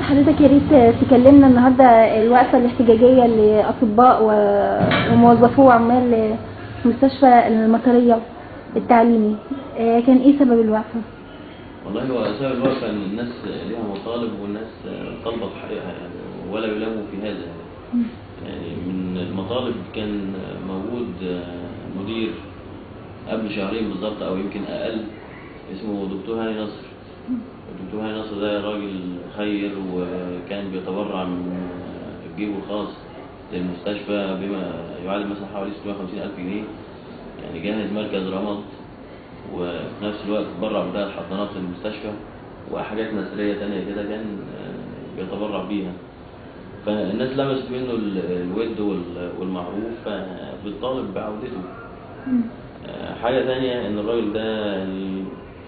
حضرتك يا ريت تكلمنا النهارده الوقفه الاحتجاجيه لاطباء و- وموظفو وعمال مستشفى المطريه التعليمي آه، كان ايه سبب الوقفه؟ والله هو سبب الوقفة إن الناس ليها مطالب والناس طالبة بحقها يعني ولا يلاموا في هذا يعني من المطالب كان موجود مدير قبل شهرين بالظبط أو يمكن أقل اسمه دكتور هاني نصر الدكتور هاني نصر ده راجل خير وكان بيتبرع من جيبه الخاص للمستشفى بما يعادل مثلا حوالي 650 ألف جنيه يعني جهز مركز رمض وفي نفس الوقت تبرع بثلاث حضانات للمستشفى وحاجات نسرية تانية كده كان آه، بيتبرع بيها فالناس لمست منه ال- الود وال- والمعروف فبتطالب بعودته آه، حاجة تانية إن الراجل ده يعني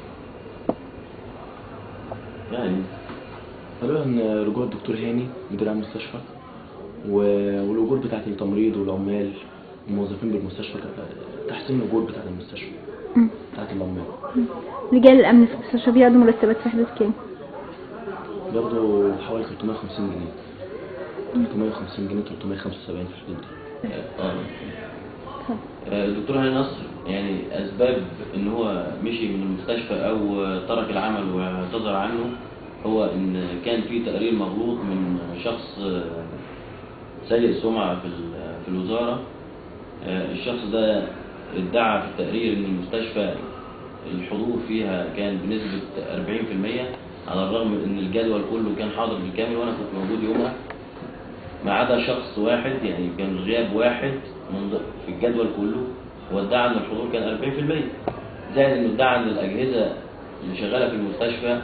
يعني غالبا رجوع الدكتور هاني مدير عام المستشفى و- والأجور بتاعة التمريض والعمال الموظفين بالمستشفى تحسين الأجور بتاعة المستشفى بتاعة العمال رجال الامن في المستشفى بياخدوا مرتبات في حدود كام؟ بياخدوا حوالي 350 جنيه 350 جنيه 375 في الحدود دي آه. آه، الدكتور هاني نصر يعني اسباب ان هو مشي من المستشفى او ترك العمل واعتذر عنه هو ان كان في تقرير مغلوط من شخص آه، سيء السمعه في ال- في الوزاره آه، الشخص ده ادعى في التقرير ان المستشفى الحضور فيها كان بنسبه 40% على الرغم من ان الجدول كله كان حاضر بالكامل وانا كنت موجود يومها ما عدا شخص واحد يعني كان غياب واحد من ض- في الجدول كله وادعى ان الحضور كان 40% زائد انه ادعى ان الاجهزه اللي شغاله في المستشفى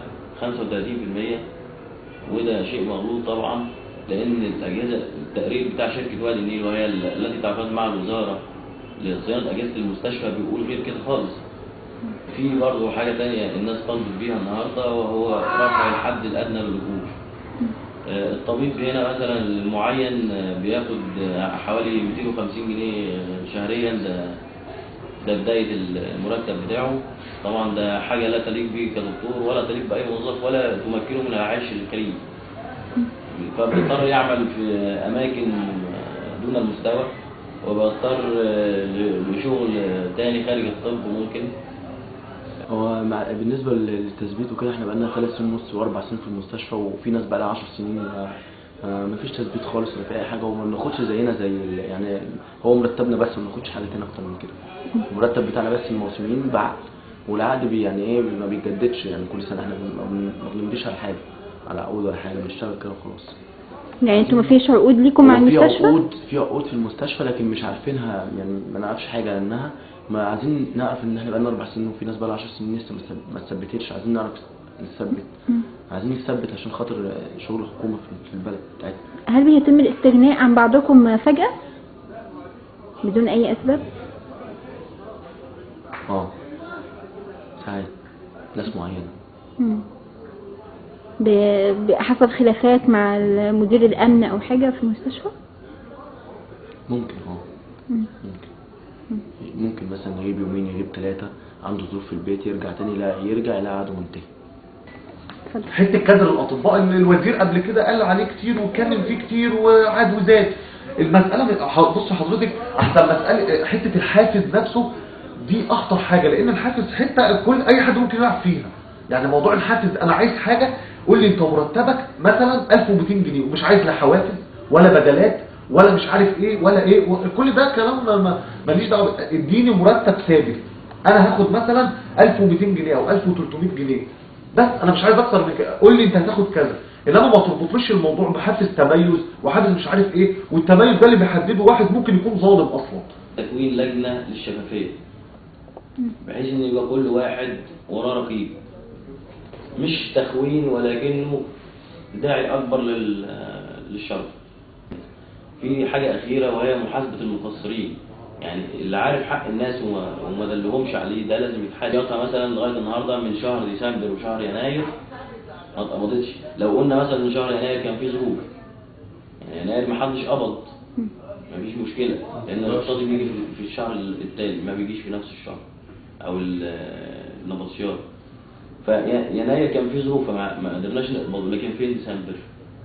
35% وده شيء مغلوط طبعا لان الاجهزه التقرير بتاع شركه وادي النيل وهي ال- التي تعاقدت مع الوزاره لصيانه اجهزه المستشفى بيقول غير كده خالص في برضه حاجه تانية الناس طالبت بيها النهارده وهو رفع الحد الادنى للأجور آه، الطبيب هنا مثلا المعين آه، بياخد آه، حوالي 250 جنيه آه، شهريا ده ده بداية المرتب بتاعه طبعا ده حاجة لا تليق بيه كدكتور ولا تليق بأي موظف ولا تمكنه من العيش الكريم فبيضطر يعمل في أماكن آه، دون المستوى وبيضطر آه، لشغل تاني خارج الطب ممكن هو مع بالنسبة للتثبيت وكده احنا بقالنا ثلاث سنين ونص واربع سنين في المستشفى وفي ناس بقالها 10 سنين آه، آه، مفيش تثبيت خالص ولا في اي حاجة وما بناخدش زينا زي ال- يعني هو مرتبنا بس ما بناخدش حاجتين اكتر من كده المرتب بتاعنا بس الموسمين بعقد والعقد بي يعني ايه ما بيتجددش يعني كل سنة احنا ما بن- ما بنمضيش على حاجة على عقود ولا حاجة بنشتغل كده وخلاص يعني انتوا مفيش عقود ليكم مع هو في المستشفى؟ عقود في عقود في المستشفى لكن مش عارفينها يعني ما نعرفش حاجه عنها ما عايزين نعرف ان احنا بقالنا اربع سنين وفي ناس بقالها 10 سنين لسه ما ثب- ما اتثبتتش عايزين نعرف نثبت عايزين نثبت عشان خاطر شغل الحكومه في- في البلد بتاعتنا هل بيتم الاستغناء عن بعضكم فجأة؟ بدون أي أسباب؟ اه ساعات ناس معينه مم. ب- بحسب خلافات مع مدير الأمن أو حاجة في المستشفى؟ ممكن اه ممكن ممكن مثلا يغيب يومين يغيب ثلاثه عنده ظروف في البيت يرجع تاني لا يرجع يلاقي عقده منتهي اتفضل حته كادر الاطباء ان الوزير قبل كده قال عليه كتير واتكلم فيه كتير وعاد وزاد المساله ح- بص حضرتك احسن مساله حته الحافز نفسه دي اخطر حاجه لان الحافز حته كل اي حد ممكن يلعب فيها يعني موضوع الحافز انا عايز حاجه قول لي انت مرتبك مثلا 1200 جنيه ومش عايز لا حوافز ولا بدلات ولا مش عارف ايه ولا ايه و- كل ده كلام ما- ما- ماليش دعوه اديني مرتب ثابت انا هاخد مثلا 1200 جنيه او 1300 جنيه بس انا مش عايز اكتر من كده قول لي انت هتاخد كذا انما ما تربطليش الموضوع بحافز تميز وحافز مش عارف ايه والتميز ده اللي بيحدده واحد ممكن يكون ظالم اصلا تكوين لجنة للشفافية بحيث ان يبقى كل واحد وراه رقيب مش تخوين ولكنه داعي اكبر لل- للشر في حاجة اخيرة وهي محاسبة المقصرين يعني اللي عارف حق الناس وما, وما دلهمش عليه ده لازم يتحاسب مثلا لغاية النهاردة من شهر ديسمبر وشهر يناير ما اتقبضتش لو قلنا مثلا من شهر يناير كان في ظروف يعني يناير ما حدش قبض مفيش مشكلة لأن الاقتصادي بيجي في- في الشهر التالي ما بيجيش في نفس الشهر أو ال- النبطشيات فيناير كان في ظروف فما ما قدرناش نقبض لكن فين ديسمبر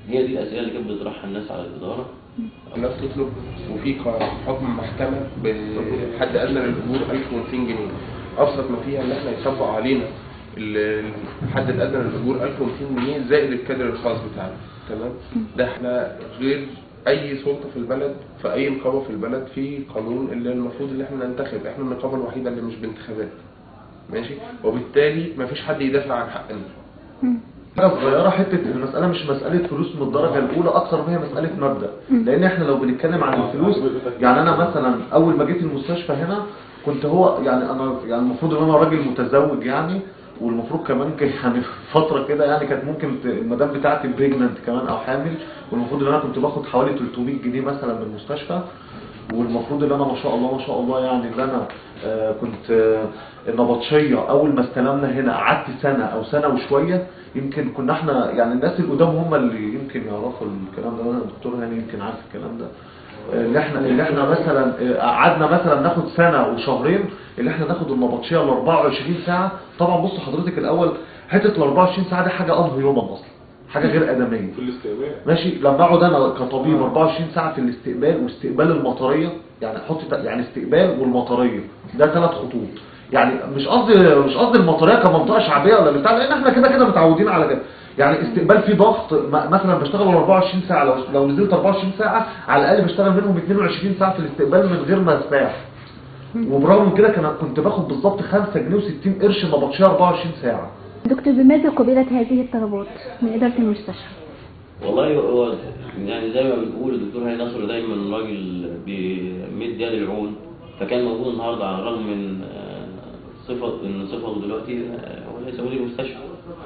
هي دي الاسئله اللي كانت بتطرحها الناس على الاداره الناس تطلب وفي ق- حكم محكمة بحد أدنى للأجور 1200 جنيه أبسط ما فيها إن إحنا يطبق علينا ال- الحد الأدنى للأجور 1200 جنيه زائد الكادر الخاص بتاعنا تمام ده إحنا غير أي سلطة في البلد في أي نقابة في البلد في قانون اللي المفروض إن إحنا ننتخب إحنا النقابة الوحيدة اللي مش بانتخابات ماشي وبالتالي مفيش حد يدافع عن حقنا حاجه صغيره حته المساله مش مساله فلوس من الدرجه الاولى اكثر ما هي مساله مبدا لان احنا لو بنتكلم عن الفلوس يعني انا مثلا اول ما جيت المستشفى هنا كنت هو يعني انا يعني المفروض ان انا راجل متزوج يعني والمفروض كمان كان يعني فتره كده يعني كانت ممكن ت- المدام بتاعتي بريجننت كمان او حامل والمفروض ان انا كنت باخد حوالي 300 جنيه مثلا من المستشفى والمفروض ان انا ما شاء الله ما شاء الله يعني ان انا آه، كنت آه، النبطشيه اول ما استلمنا هنا قعدت سنه او سنه وشويه يمكن كنا احنا يعني الناس القدام هم اللي يمكن يعرفوا الكلام ده انا الدكتور هاني يمكن عارف الكلام ده آه، اللي احنا اللي احنا مثلا آه، قعدنا مثلا ناخد سنه وشهرين اللي احنا ناخد النبطشيه ال 24 ساعه طبعا بص حضرتك الاول حته ال 24 ساعه دي حاجه انهيومن اصلا حاجه غير ادميه في الاستقبال ماشي لما اقعد انا كطبيب 24 ساعه في الاستقبال واستقبال المطريه يعني حط ت- يعني استقبال والمطريه ده ثلاث خطوط يعني مش قصدي مش قصدي المطريه كمنطقه شعبيه ولا بتاع لان احنا كده كده متعودين على كده يعني استقبال فيه ضغط م- مثلا بشتغل 24 ساعه لو لو نزلت 24 ساعه على الاقل بشتغل منهم 22 ساعه في الاستقبال من غير ما اسمح وبرغم من كده كان كنت باخد بالظبط 5 جنيه و60 قرش نبطشيه 24 ساعه دكتور بماذا قبلت هذه الطلبات من إدارة المستشفى؟ والله هو يعني زي ما بنقول الدكتور هاني نصر دايما راجل بيمد يد العون فكان موجود النهارده على الرغم من آه، صفه ان صفته دلوقتي آه، هو ليس مدير مستشفى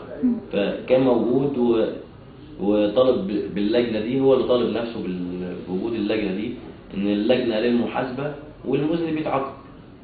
فكان موجود و وطالب ب- باللجنه دي هو اللي طالب نفسه بال- بوجود اللجنه دي ان اللجنه للمحاسبه والمذنب يتعاقب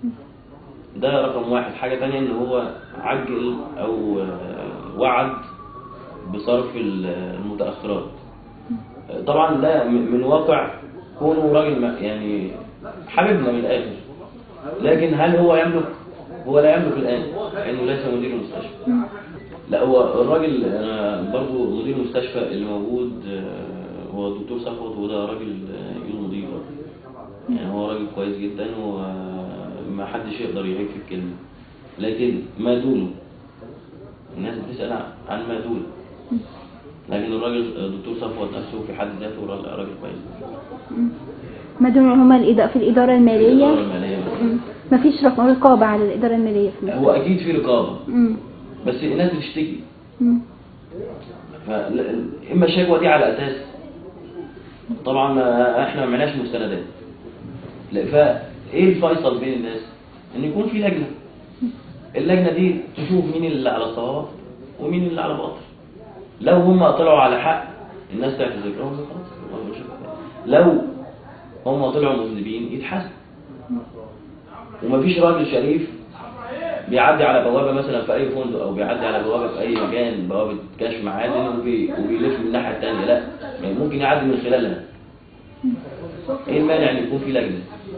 ده رقم واحد حاجه تانية ان هو عجل او آه، وعد بصرف ال- المتأخرات طبعا ده م- من واقع كونه راجل م- يعني حبيبنا من الآخر لكن هل هو يملك هو لا يملك الآن لأنه ليس مدير المستشفى لا هو الراجل أنا برضو مدير المستشفى اللي موجود آه، هو الدكتور صفوت وده راجل آه، يقول مدير يعني هو راجل كويس جدا وما حدش يقدر يعيب في الكلمة لكن ما دونه الناس بتسأل عن ما دونه لكن الراجل الدكتور صفوت نفسه في حد ذاته را- راجل كويس ما دون هما الإدارة في الإدارة الإدارة المالية المالية مم. مفيش رق- رقابة على الإدارة المالية في مصر. هو أكيد في رقابة مم. بس الناس بتشتكي مم. فل- إما الشكوى دي على أساس طبعا ما- إحنا ما معناش مستندات لا، فإيه الفيصل بين الناس؟ إن يكون في لجنة اللجنة دي تشوف مين اللي على صواب ومين اللي على باطل لو هم طلعوا على حق الناس تعتذر لهم خلاص ما فيش مشكلة. لو هم طلعوا مذنبين يتحاسبوا ومفيش راجل شريف بيعدي على بوابه مثلا في اي فندق او بيعدي على بوابه في اي مكان بوابه كشف معادن وبي... وبيلف من الناحيه الثانيه لا يعني ممكن يعدي من خلالها ايه المانع ان يكون في لجنه